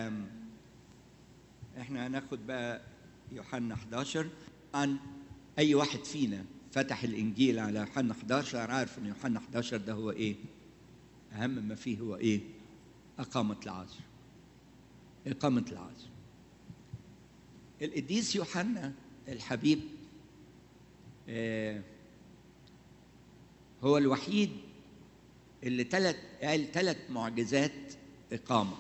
أم، احنا هناخد بقى يوحنا 11 عن اي واحد فينا فتح الانجيل على يوحنا 11 عارف ان يوحنا 11 ده هو ايه اهم ما فيه هو ايه اقامه العصر اقامه العصر القديس يوحنا الحبيب آه، هو الوحيد اللي ثلاث قال ثلاث معجزات اقامه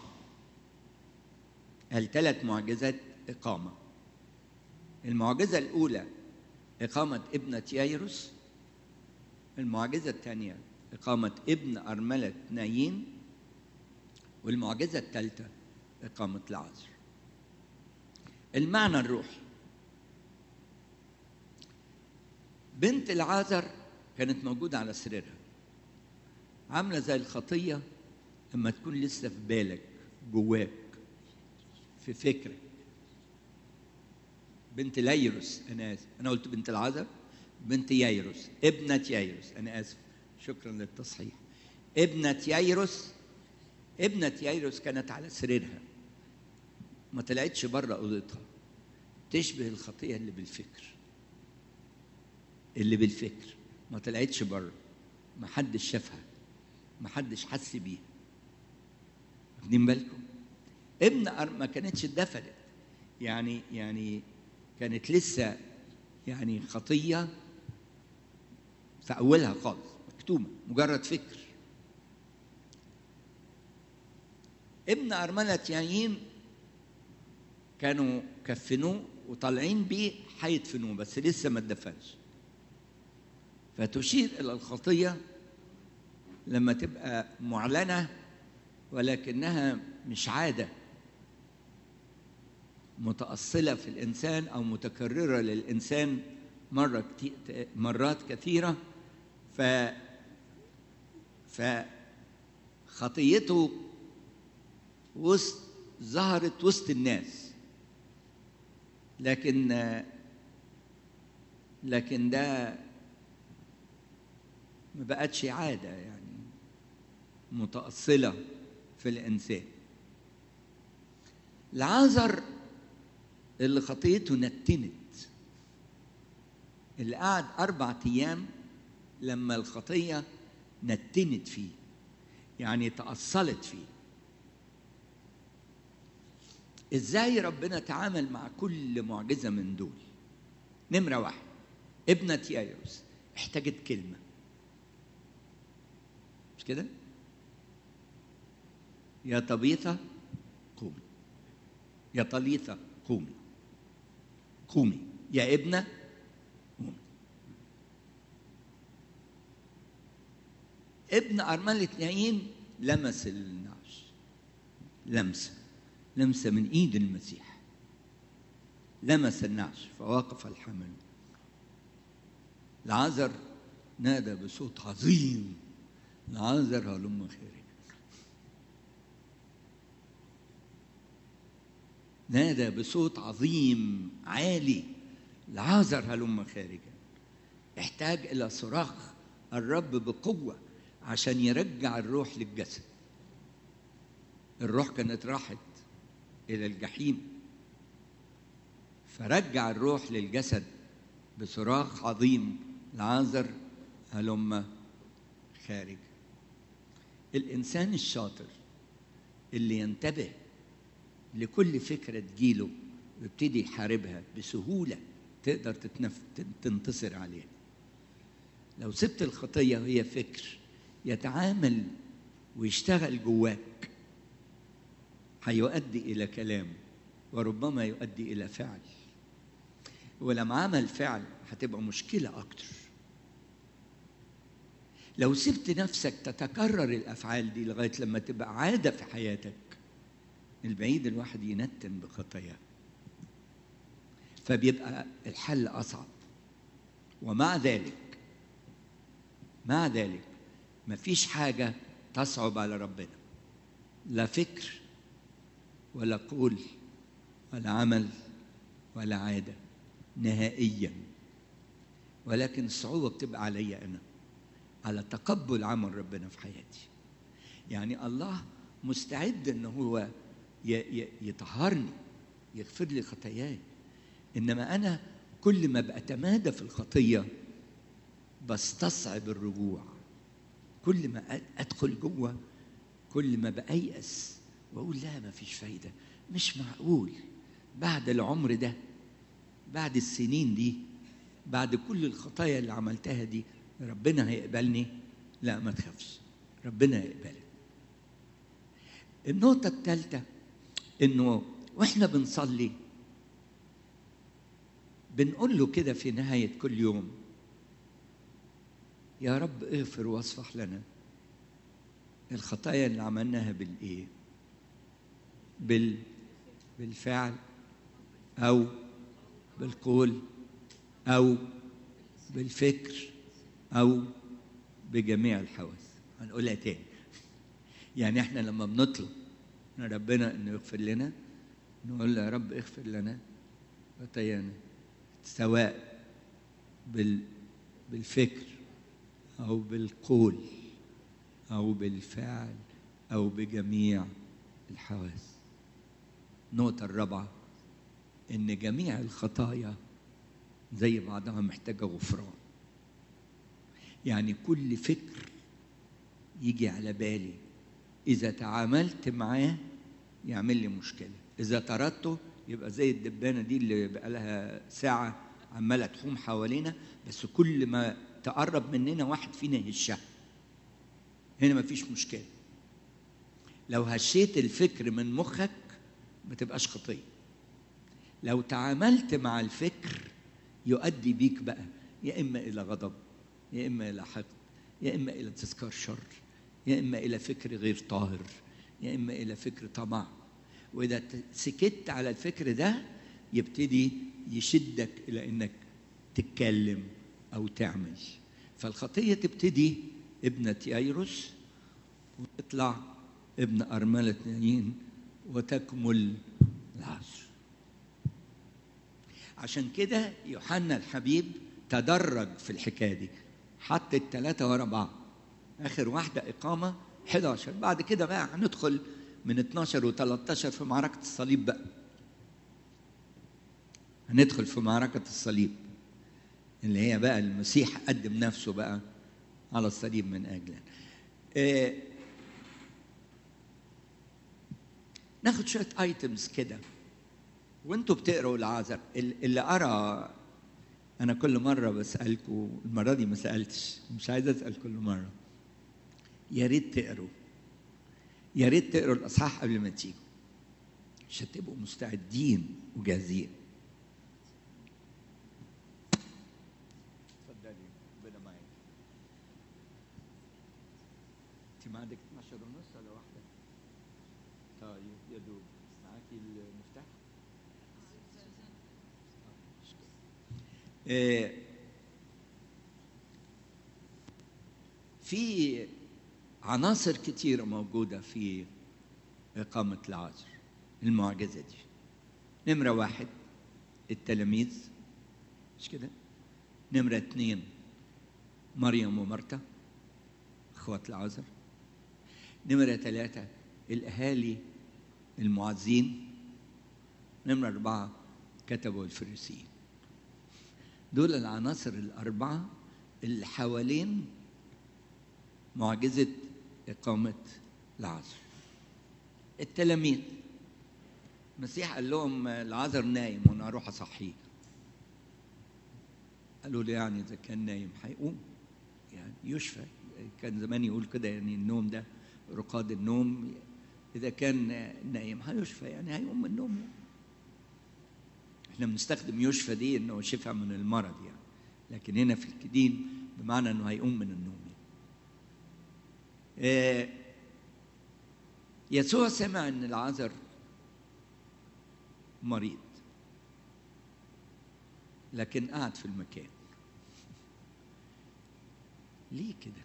قال ثلاث معجزات إقامة المعجزة الأولى إقامة ابنة يايروس المعجزة الثانية إقامة ابن أرملة نايين والمعجزة الثالثة إقامة العذر المعنى الروحي بنت العازر كانت موجودة على سريرها عاملة زي الخطية لما تكون لسه في بالك جواك في فكرك بنت ليروس انا اسف انا قلت بنت العذر بنت يايروس ابنة يايروس انا اسف شكرا للتصحيح ابنة يايروس ابنة يايروس كانت على سريرها ما طلعتش بره اوضتها تشبه الخطيه اللي بالفكر اللي بالفكر ما طلعتش بره ما حدش شافها ما حدش حس بيها واخدين بالكم ابن أر... ما كانتش اتدفنت يعني يعني كانت لسه يعني خطيه في اولها خالص مكتومه مجرد فكر ابن أرملة يايين كانوا كفنوه وطالعين بيه هيدفنوه بس لسه ما اتدفنش فتشير إلى الخطية لما تبقى معلنة ولكنها مش عادة متأصلة في الإنسان أو متكررة للإنسان مرة كتير مرات كثيرة ف فخطيته وسط ظهرت وسط الناس لكن لكن ده ما بقتش عادة يعني متأصلة في الإنسان العازر اللي خطيته نتنت اللي قعد أربع أيام لما الخطية نتنت فيه يعني تأصلت فيه ازاي ربنا تعامل مع كل معجزه من دول نمره واحد ابنه يايروس احتاجت كلمه مش كده يا طبيثة قومي يا طليثة قومي قومي يا ابنة قومي ابن أرملة نايين لمس النعش لمسه لمسه من ايد المسيح لمس النعش فوقف الحمل العذر نادى بصوت عظيم العذر هلم خارج نادى بصوت عظيم عالي العازر هلم خارجا احتاج الى صراخ الرب بقوه عشان يرجع الروح للجسد الروح كانت راحت الى الجحيم فرجع الروح للجسد بصراخ عظيم العازر هلم خارج الانسان الشاطر اللي ينتبه لكل فكره تجيله ويبتدي يحاربها بسهوله تقدر تتنف... تنتصر عليها لو سبت الخطيه وهي فكر يتعامل ويشتغل جواك هيؤدي الى كلام وربما يؤدي الى فعل ولما عمل فعل هتبقى مشكله اكتر لو سبت نفسك تتكرر الافعال دي لغايه لما تبقى عاده في حياتك البعيد الواحد ينتن بخطاياه فبيبقى الحل اصعب ومع ذلك مع ذلك مفيش حاجه تصعب على ربنا لا فكر ولا قول ولا عمل ولا عادة نهائيا ولكن الصعوبة بتبقى عليا أنا على تقبل عمل ربنا في حياتي يعني الله مستعد أن هو يطهرني يغفر لي خطاياي انما انا كل ما بأتمادى في الخطيه بستصعب الرجوع كل ما ادخل جوه كل ما بأيأس واقول لا ما فيش فايده مش معقول بعد العمر ده بعد السنين دي بعد كل الخطايا اللي عملتها دي ربنا هيقبلني لا ما تخافش ربنا هيقبلك النقطة الثالثة انه واحنا بنصلي بنقول له كده في نهاية كل يوم يا رب اغفر واصفح لنا الخطايا اللي عملناها بالايه بال بالفعل او بالقول او بالفكر او بجميع الحواس هنقولها تاني يعني احنا لما بنطلب من ربنا انه يغفر لنا نقول له يا رب اغفر لنا خطايانا سواء بال بالفكر او بالقول او بالفعل او بجميع الحواس النقطة الرابعة إن جميع الخطايا زي بعضها محتاجة غفران يعني كل فكر يجي على بالي إذا تعاملت معاه يعمل لي مشكلة إذا طردته يبقى زي الدبانة دي اللي بقى لها ساعة عمالة تحوم حوالينا بس كل ما تقرب مننا واحد فينا يهشها هنا مفيش مشكلة لو هشيت الفكر من مخك ما تبقاش خطية لو تعاملت مع الفكر يؤدي بيك بقى يا إما إلى غضب يا إما إلى حقد يا إما إلى تذكار شر يا إما إلى فكر غير طاهر يا إما إلى فكر طمع وإذا سكت على الفكر ده يبتدي يشدك إلى إنك تتكلم أو تعمل فالخطية تبتدي ابنة يايروس وتطلع ابن أرملة نايين وتكمل العصر عشان كده يوحنا الحبيب تدرج في الحكايه دي حط الثلاثه ورا بعض اخر واحده اقامه 11 بعد كده بقى هندخل من 12 و13 في معركه الصليب بقى هندخل في معركه الصليب اللي هي بقى المسيح قدم نفسه بقى على الصليب من اجلنا آه ناخد شويه ايتمز كده وانتوا بتقروا العذر اللي ارى انا كل مره بسالكم المره دي ما سالتش مش عايز اسال كل مره يا ريت تقروا يا ريت تقروا الاصحاح قبل ما تيجوا عشان تبقوا مستعدين وجاهزين اتفضلي ربنا معاك انت معاك 12 ونص ولا واحده؟ طيب يا دوب معاكي المفتاح؟ في عناصر كتيرة موجودة في إقامة العصر المعجزة دي نمرة واحد التلاميذ مش كده نمرة اتنين مريم ومرتا اخوات العذر نمرة ثلاثة الأهالي المعزين نمرة أربعة كتبوا الفريسيين دول العناصر الأربعة اللي حوالين معجزة إقامة العذر التلاميذ المسيح قال لهم العذر نايم وأنا أروح أصحيه قالوا له يعني إذا كان نايم هيقوم يعني يشفى كان زمان يقول كده يعني النوم ده رقاد النوم إذا كان نايم هيشفى يعني هيقوم من النوم يعني. احنا بنستخدم يشفى دي انه شفاء من المرض يعني لكن هنا في الكدين بمعنى انه هيقوم من النوم يعني. آه يسوع سمع ان العذر مريض لكن قعد في المكان ليه كده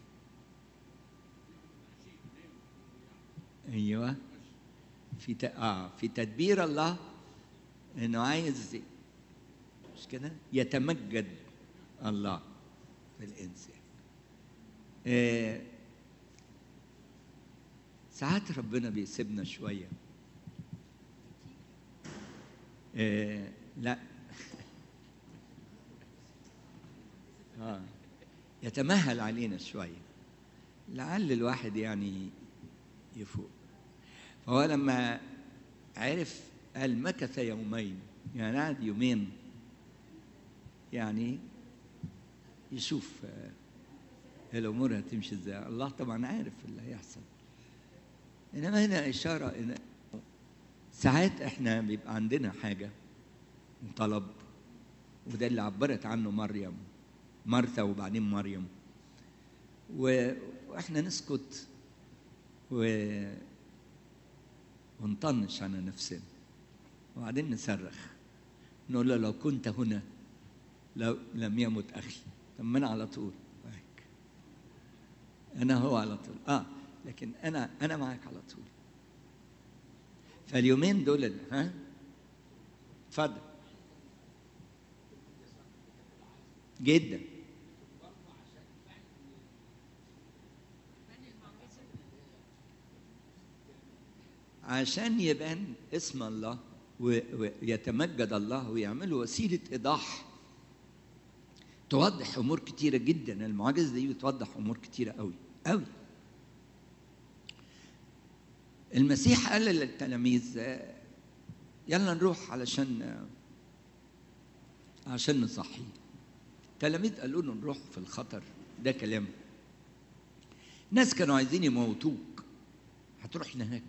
ايوه في ت... اه في تدبير الله انه عايز مش كده يتمجد الله في الانسان آه ساعات ربنا بيسيبنا شويه آه لا آه. يتمهل علينا شوية لعل الواحد يعني يفوق فهو لما عرف قال مكث يومين يعني قعد يومين يعني يشوف آه، الامور هتمشي ازاي الله طبعا عارف اللي هيحصل انما هنا اشاره ان ساعات احنا بيبقى عندنا حاجه طلب وده اللي عبرت عنه مريم مرثا وبعدين مريم و- واحنا نسكت و... ونطنش على نفسنا وبعدين نصرخ نقول له لو كنت هنا لو لم يمت اخي طب ما انا على طول معاك انا هو على طول اه لكن انا انا معاك على طول فاليومين دول اللي- ها اتفضل جدا عشان يبان اسم الله و- ويتمجد الله ويعملوا وسيلة إيضاح توضح أمور كتيرة جدا المعجزة دي بتوضح أمور كتيرة قوي قوي المسيح قال للتلاميذ آه، يلا نروح علشان آه، عشان نصحي التلاميذ قالوا له نروح في الخطر ده كلام ناس كانوا عايزين يموتوك هتروح هناك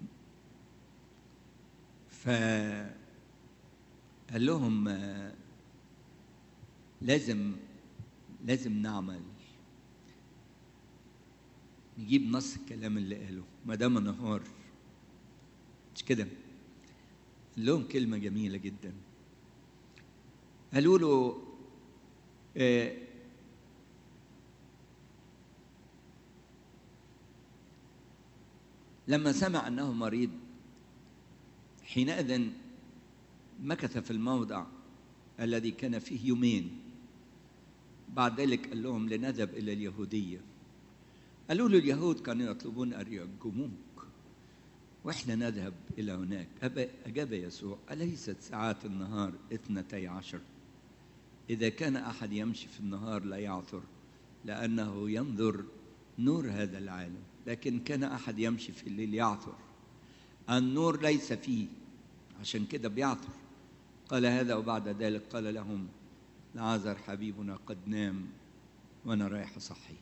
فقال لهم آه، لازم لازم نعمل نجيب نص الكلام اللي قاله ما دام نهار مش كده قال لهم كلمة جميلة جدا قالوا له آه، لما سمع أنه مريض حينئذ مكث في الموضع الذي كان فيه يومين بعد ذلك قال لهم لنذهب إلى اليهودية قالوا له اليهود كانوا يطلبون أن يرجموك وإحنا نذهب إلى هناك أب- أجاب يسوع أليست ساعات النهار اثنتي عشر إذا كان أحد يمشي في النهار لا يعثر لأنه ينظر نور هذا العالم لكن كان أحد يمشي في الليل يعثر النور ليس فيه عشان كده بيعثر قال هذا وبعد ذلك قال لهم لعازر حبيبنا قد نام وانا رايح اصحي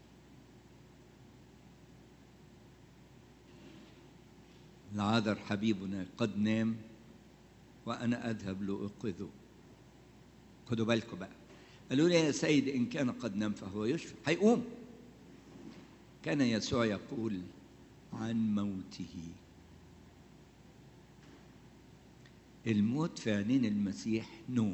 لعازر حبيبنا قد نام وانا اذهب لاوقظه خدوا بالكم بقى قالوا لي يا سيد ان كان قد نام فهو يشفى هيقوم كان يسوع يقول عن موته الموت في عينين المسيح نوم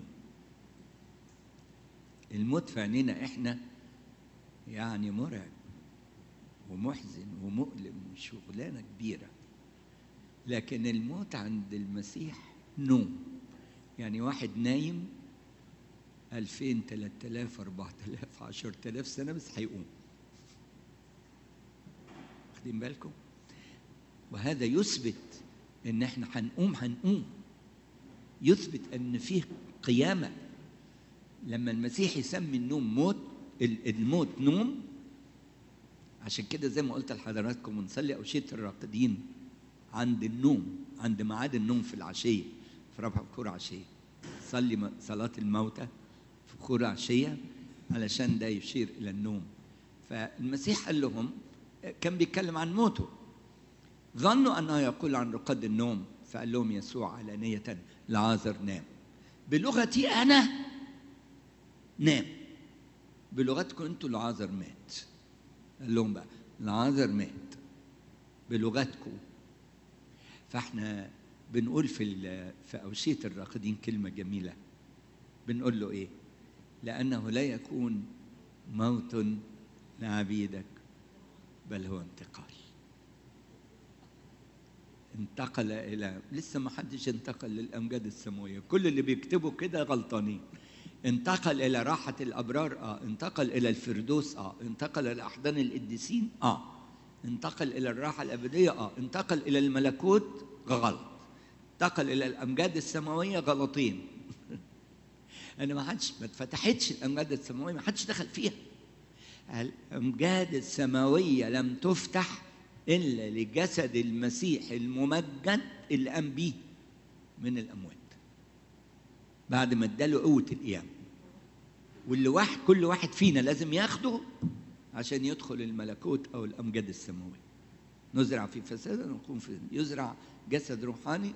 الموت في عينينا احنا يعني مرعب ومحزن ومؤلم وشغلانه كبيره لكن الموت عند المسيح نوم يعني واحد نايم 2000 3000 4000 10000 سنه بس هيقوم واخدين بالكم وهذا يثبت ان احنا هنقوم هنقوم يثبت ان فيه قيامه لما المسيح يسمي النوم موت ال- الموت نوم عشان كده زي ما قلت لحضراتكم بنصلي أوشية الراقدين عند النوم عند ميعاد النوم في العشية في ربع بكور عشية صلي م- صلاة الموتى في بكور عشية علشان ده يشير إلى النوم فالمسيح قال لهم كان بيتكلم عن موته ظنوا أنه يقول عن رقد النوم فقال لهم يسوع علانية لعازر نام بلغتي أنا نام بلغتكم انتوا العازر مات قال لهم بقى العازر مات بلغتكم فاحنا بنقول في ال- في أوشية الراقدين كلمة جميلة بنقول له إيه؟ لأنه لا يكون موت لعبيدك بل هو انتقال انتقل إلى لسه ما حدش انتقل للأمجاد السماوية كل اللي بيكتبوا كده غلطانين انتقل إلى راحة الأبرار آه انتقل إلى الفردوس آه انتقل إلى أحضان القديسين آه انتقل إلى الراحة الأبدية آه انتقل إلى الملكوت غلط انتقل الى الامجاد السماويه غلطين انا ما حدش ما اتفتحتش الامجاد السماويه ما حدش دخل فيها الامجاد السماويه لم تفتح الا لجسد المسيح الممجد اللي قام بيه من الاموات بعد ما اداله قوه القيامه واللي واحد كل واحد فينا لازم ياخده عشان يدخل الملكوت او الامجاد السماويه نزرع في فساد ونقوم في يزرع جسد روحاني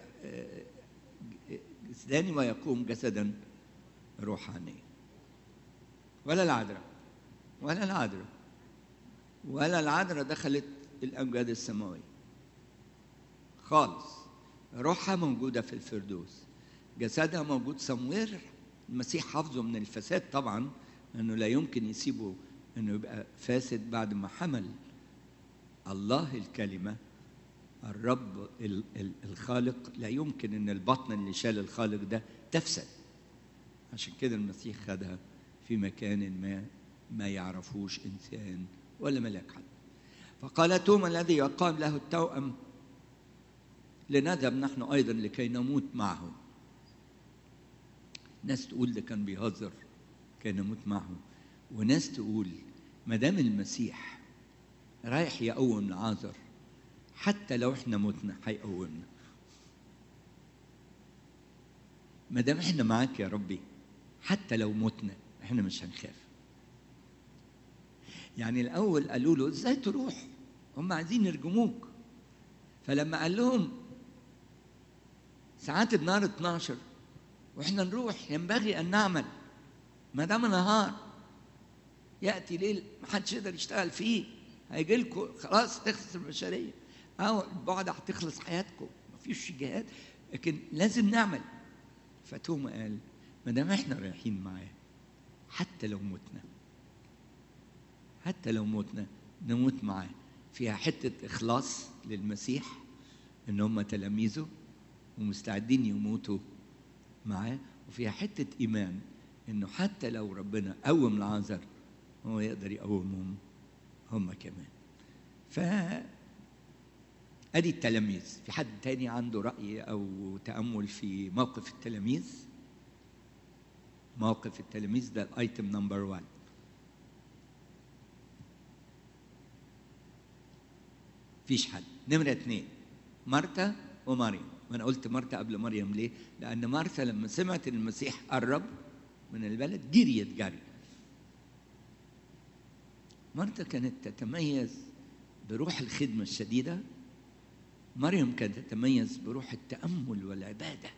جسداني ويقوم جسدا روحانيا ولا العذراء ولا العذراء ولا العذراء دخلت الامجاد السماويه خالص روحها موجوده في الفردوس جسدها موجود سموير المسيح حافظه من الفساد طبعا انه لا يمكن يسيبه انه يبقى فاسد بعد ما حمل الله الكلمه الرب الخالق لا يمكن ان البطن اللي شال الخالق ده تفسد عشان كده المسيح خدها في مكان ما ما يعرفوش انسان ولا ملاك حد فقال توما الذي يقام له التوأم لنذهب نحن ايضا لكي نموت معه ناس تقول ده كان بيهزر كي نموت معه وناس تقول ما دام المسيح رايح يقوم لعازر حتى لو احنا متنا هيقومنا ما دام احنا معاك يا ربي حتى لو متنا احنا مش هنخاف يعني الاول قالوا له ازاي تروح هم عايزين يرجموك فلما قال لهم ساعات النهار 12 واحنا نروح ينبغي ان نعمل ما دام نهار ياتي ليل ما حدش يقدر يشتغل فيه هيجي لكم خلاص تخلص البشريه او البعد هتخلص حياتكم ما فيش جهاد لكن لازم نعمل فتوما قال ما دام احنا رايحين معاه حتى لو متنا حتى لو متنا نموت معاه فيها حته اخلاص للمسيح ان هم تلاميذه ومستعدين يموتوا معاه وفيها حته ايمان انه حتى لو ربنا قوم العازر هو يقدر يقومهم هم كمان ف ادي التلاميذ في حد تاني عنده راي او تامل في موقف التلاميذ موقف التلاميذ ده الايتم نمبر 1 فيش حد نمرة اثنين مرتا ومريم وانا قلت مرتا قبل مريم ليه لان مرتا لما سمعت ان المسيح قرب من البلد جريت جري مرتا كانت تتميز بروح الخدمة الشديدة مريم كانت تتميز بروح التأمل والعبادة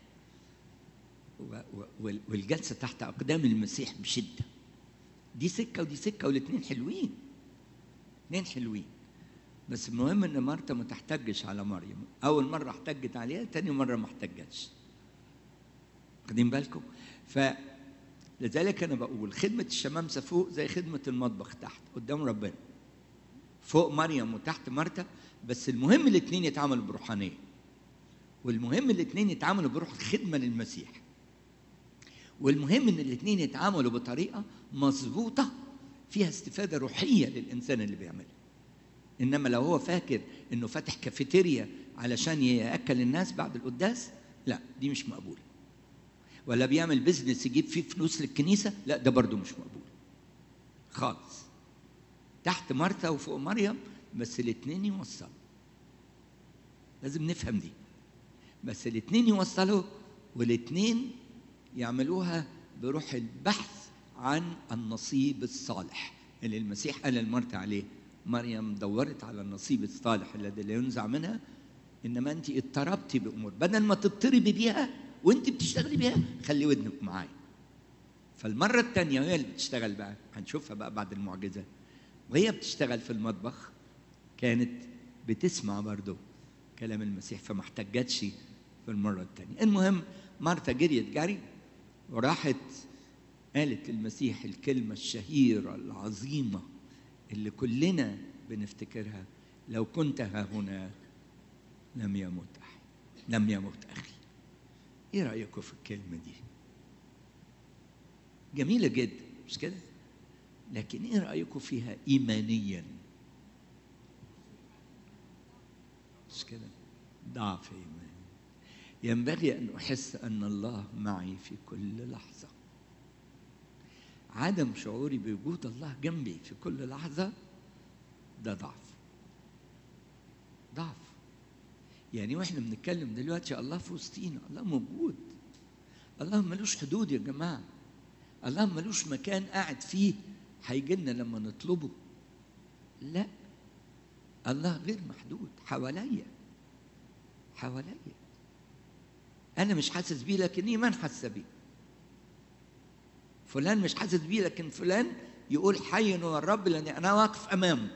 والجلسة تحت أقدام المسيح بشدة دي سكة ودي سكة والاثنين حلوين اثنين حلوين بس المهم ان مرتا ما تحتجش على مريم اول مره احتجت عليها تاني مره ما احتجتش واخدين بالكم فلذلك انا بقول خدمه الشمامسه فوق زي خدمه المطبخ تحت قدام ربنا فوق مريم وتحت مرتا بس المهم الاثنين يتعاملوا بروحانيه والمهم الاثنين يتعاملوا بروح الخدمه للمسيح والمهم ان الاثنين يتعاملوا بطريقه مظبوطه فيها استفاده روحيه للانسان اللي بيعملها انما لو هو فاكر انه فاتح كافيتيريا علشان ياكل الناس بعد القداس لا دي مش مقبوله ولا بيعمل بيزنس يجيب فيه فلوس للكنيسه لا ده برضو مش مقبول خالص تحت مرتا وفوق مريم بس الاثنين يوصلوا لازم نفهم دي بس الاثنين يوصلوا والاثنين يعملوها بروح البحث عن النصيب الصالح اللي المسيح قال لمرتا عليه مريم دورت على النصيب الصالح الذي لا ينزع منها انما انت اضطربتي بامور بدل ما تضطربي بيها وانت بتشتغلي بيها خلي ودنك معايا فالمره الثانيه وهي اللي بتشتغل بقى هنشوفها بقى بعد المعجزه وهي بتشتغل في المطبخ كانت بتسمع برضه كلام المسيح فما احتجتش في المره الثانيه المهم مرتا جريت جري وراحت قالت للمسيح الكلمه الشهيره العظيمه اللي كلنا بنفتكرها لو كنت ها هنا لم يمت أحد لم يمت أخي إيه رأيكم في الكلمة دي جميلة جدا مش كده لكن إيه رأيكم فيها إيمانيا مش كده ضعف إيمان ينبغي ان احس ان الله معي في كل لحظه عدم شعوري بوجود الله جنبي في كل لحظه ده ضعف ضعف يعني واحنا بنتكلم دلوقتي الله في وسطينا الله موجود الله ملوش حدود يا جماعه الله ملوش مكان قاعد فيه هيجي لنا لما نطلبه لا الله غير محدود حواليا حواليا انا مش حاسس بيه لكن ايمان حاسه بيه فلان مش حاسس بيه لكن فلان يقول حي هو الرب لاني انا واقف امامه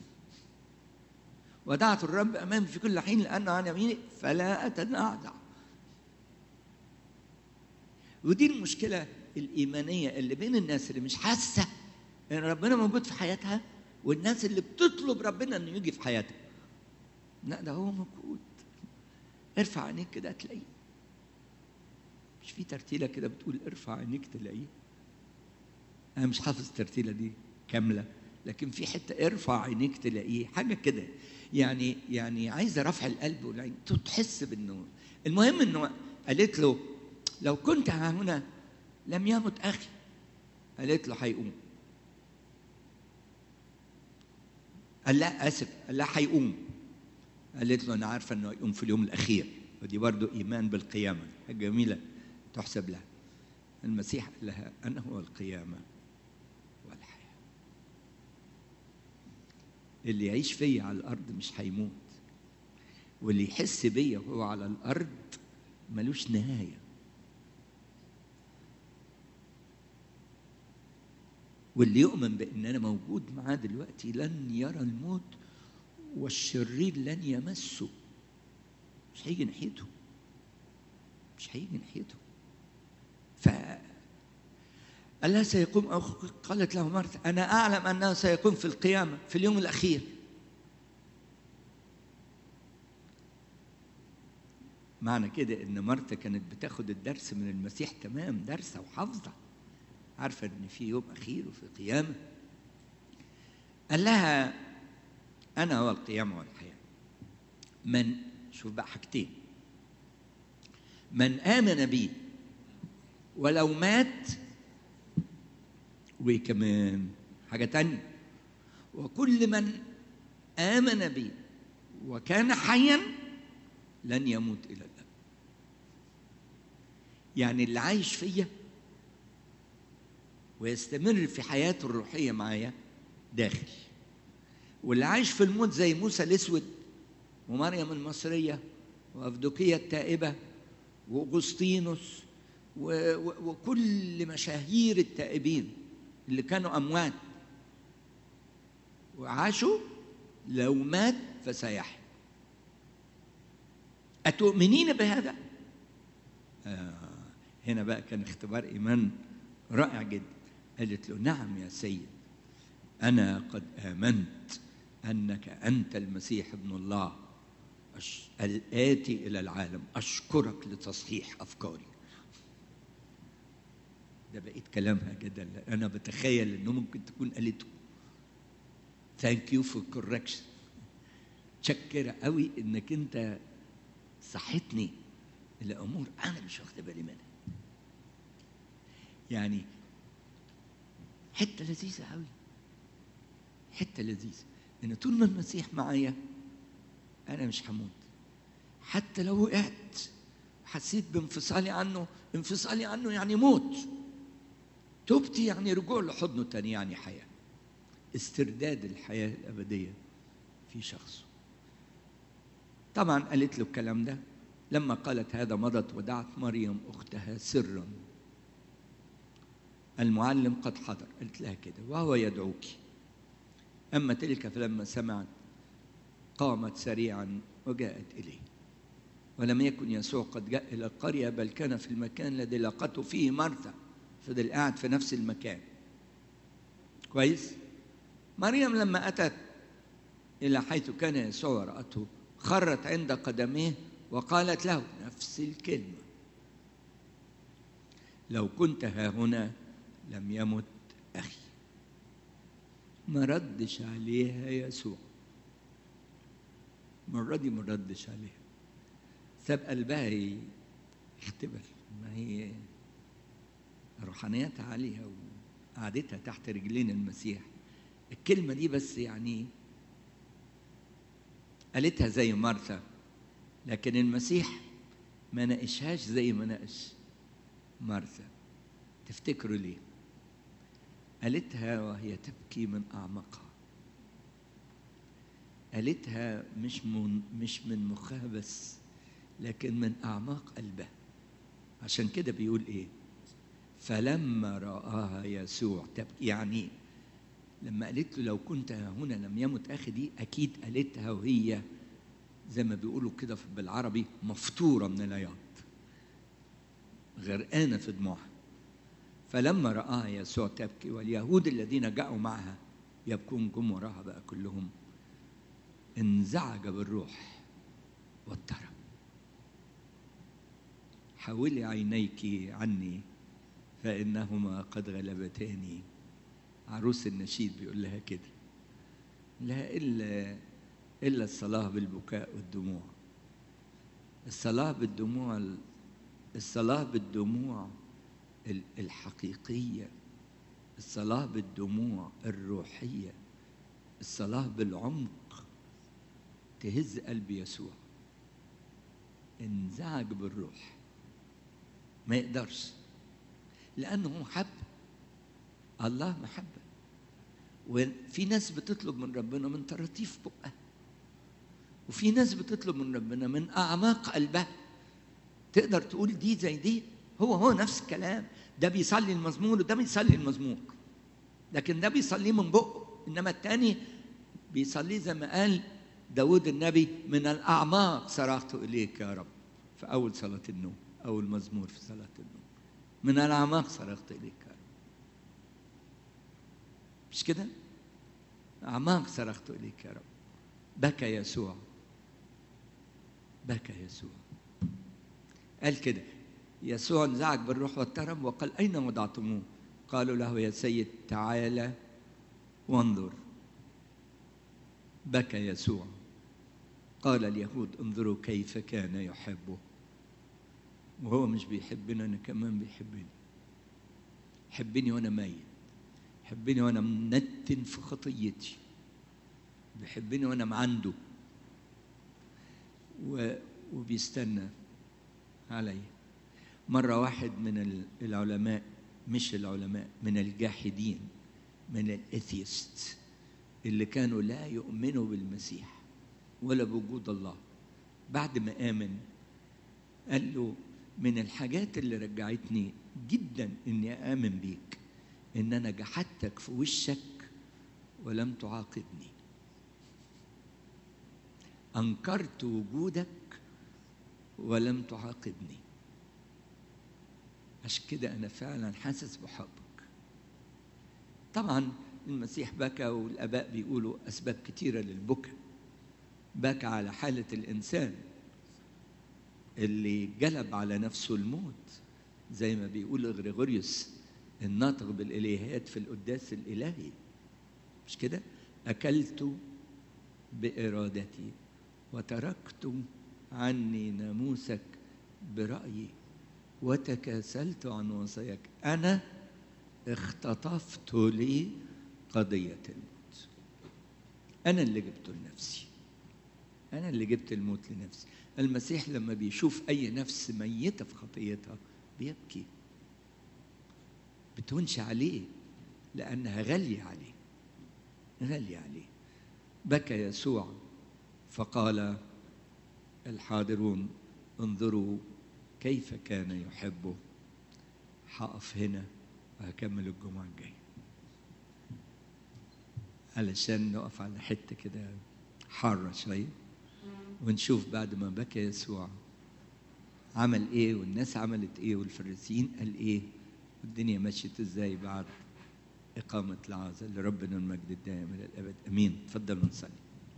ودعت الرب امامي في كل حين لانه عن يميني فلا اتنازع ودي المشكله الايمانيه اللي بين الناس اللي مش حاسه ان ربنا موجود في حياتها والناس اللي بتطلب ربنا انه يجي في حياتها لا ده هو موجود ارفع عينيك كده تلاقيه مش في ترتيله كده بتقول ارفع عينيك تلاقيه انا مش حافظ الترتيله دي كامله لكن في حته ارفع عينيك تلاقيه حاجه كده يعني يعني عايزه رفع القلب والعين تحس بالنور المهم انه قالت له لو كنت ها هنا لم يمت اخي قالت له هيقوم قال لا اسف قال لا هيقوم قالت له انا عارفه انه هيقوم في اليوم الاخير ودي برضو ايمان بالقيامه حاجه جميله تحسب لها المسيح قال لها انا هو القيامه والحياه اللي يعيش فيا على الارض مش هيموت واللي يحس بيا وهو على الارض ملوش نهايه واللي يؤمن بان انا موجود معاه دلوقتي لن يرى الموت والشرير لن يمسه مش هيجي ناحيته مش هيجي ناحيته ف قال لها سيقوم أو قالت له مرثا أنا أعلم أنه سيقوم في القيامة في اليوم الأخير معنى كده إن مرثا كانت بتاخد الدرس من المسيح تمام دارسة وحافظة عارفة إن في يوم أخير وفي قيامة قال لها أنا هو القيامة والحياة من شوف بقى حاجتين من آمن بي ولو مات وكمان حاجة تانية وكل من آمن بي وكان حيا لن يموت إلى الأبد يعني اللي عايش فيا ويستمر في حياته الروحية معايا داخل واللي عايش في الموت زي موسى الأسود ومريم المصرية وأفدوكية التائبة وأغسطينوس و... و... وكل مشاهير التائبين اللي كانوا أموات وعاشوا لو مات فسيحيا أتؤمنين بهذا؟ آه هنا بقى كان اختبار إيمان رائع جدا قالت له نعم يا سيد أنا قد آمنت أنك أنت المسيح ابن الله أش... الآتي إلى العالم أشكرك لتصحيح أفكاري ده بقيت كلامها جدا أنا بتخيل إنه ممكن تكون قالته ثانك يو فور كوركشن متشكرة قوي إنك أنت صحتني لأمور أنا مش واخد بالي منها يعني حتة لذيذة قوي حتة لذيذة إن طول ما المسيح معايا أنا مش هموت حتى لو وقعت حسيت بانفصالي عنه انفصالي عنه يعني موت توبتي يعني رجوع لحضنه تاني يعني حياة استرداد الحياة الأبدية في شخصه طبعا قالت له الكلام ده لما قالت هذا مضت ودعت مريم أختها سرا المعلم قد حضر قالت لها كده وهو يدعوك أما تلك فلما سمعت قامت سريعا وجاءت إليه ولم يكن يسوع قد جاء إلى القرية بل كان في المكان الذي لقته فيه مرثا فضل قاعد في نفس المكان كويس مريم لما أتت إلى حيث كان يسوع رأته خرت عند قدميه وقالت له نفس الكلمة لو كنت ها هنا لم يمت أخي ما ردش عليها يسوع المرة دي ما ردش عليها ساب قلبها يختبر ما هي روحانيتها عالية وقعدتها تحت رجلين المسيح الكلمة دي بس يعني قالتها زي مرثا لكن المسيح ما ناقشهاش زي ما ناقش مرثا تفتكروا ليه قالتها وهي تبكي من أعماقها قالتها مش من مش من مخها بس لكن من أعماق قلبها عشان كده بيقول إيه فلما رآها يسوع تبكي يعني لما قالت له لو كنت هنا لم يمت أخي دي أكيد قالتها وهي زي ما بيقولوا كده بالعربي مفطورة من العياط غرقانة في دموعها فلما رآها يسوع تبكي واليهود الذين جاءوا معها يبكون جم وراها بقى كلهم انزعج بالروح واضطرب حولي عينيك عني فإنهما قد غلبتاني عروس النشيد بيقول لها كده لا إلا إلا الصلاة بالبكاء والدموع الصلاة بالدموع الصلاة بالدموع الحقيقية الصلاة بالدموع الروحية الصلاة بالعمق تهز قلب يسوع انزعج بالروح ما يقدرش لأنه محب الله محبة وفي ناس بتطلب من ربنا من طراطيف بقها وفي ناس بتطلب من ربنا من أعماق قلبها تقدر تقول دي زي دي هو هو نفس الكلام ده بيصلي المزمور وده بيصلي المزمور لكن ده بيصليه من بقه انما الثاني بيصليه زي ما قال داود النبي من الاعماق صرخت اليك يا رب في اول صلاه النوم اول مزمور في صلاه النوم من الاعماق صرخت اليك يا رب مش كده اعماق صرخت اليك يا رب بكى يسوع بكى يسوع قال كده يسوع انزعج بالروح واضطرب وقال أين وضعتموه؟ قالوا له يا سيد تعالى وانظر بكى يسوع قال اليهود انظروا كيف كان يحبه وهو مش بيحبنا أنا كمان بيحبني يحبني وأنا ميت يحبني وأنا منتن في خطيتي بيحبني وأنا عنده و... وبيستنى عليا مرة واحد من العلماء مش العلماء من الجاحدين من الاثيست اللي كانوا لا يؤمنوا بالمسيح ولا بوجود الله بعد ما آمن قال له من الحاجات اللي رجعتني جدا اني آمن بيك ان انا جحدتك في وشك ولم تعاقبني انكرت وجودك ولم تعاقبني عشان كده أنا فعلا حاسس بحبك طبعا المسيح بكى والآباء بيقولوا أسباب كتيرة للبكاء بكى على حالة الإنسان اللي جلب على نفسه الموت زي ما بيقول غريغوريوس الناطق بالإلهيات في القداس الإلهي مش كده أكلت بإرادتي وتركت عني ناموسك برأيي وتكاسلت عن وصاياك أنا اختطفت لي قضية الموت أنا اللي جبته لنفسي أنا اللي جبت الموت لنفسي المسيح لما بيشوف أي نفس ميتة في خطيتها بيبكي بتونش عليه لأنها غالية عليه غالية عليه بكى يسوع فقال الحاضرون انظروا كيف كان يحبه هقف هنا وهكمل الجمعة الجاية علشان نقف على حتة كده حارة شوية ونشوف بعد ما بكى يسوع عمل ايه والناس عملت ايه والفريسيين قال ايه والدنيا مشيت ازاي بعد إقامة العازة لربنا المجد الدائم إلى الأبد أمين تفضلوا نصلي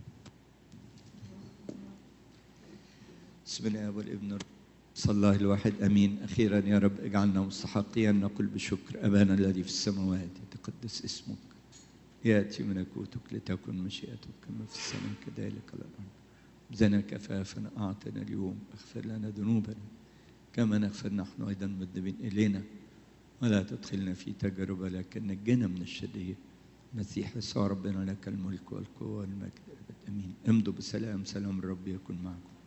بسم الله والابن صلى الله الواحد امين اخيرا يا رب اجعلنا مستحقين نقول بشكر ابانا الذي في السماوات يتقدس اسمك ياتي ملكوتك لتكن مشيئتك كما في السماء كذلك على الارض زنا كفافنا أعطنا اليوم اغفر لنا ذنوبنا كما نغفر نحن أيضا مذنبين إلينا ولا تدخلنا في تجربة لكن نجنا من الشرير مسيح يسوع ربنا لك الملك والقوة والمجد أمين امضوا بسلام سلام الرب يكن معكم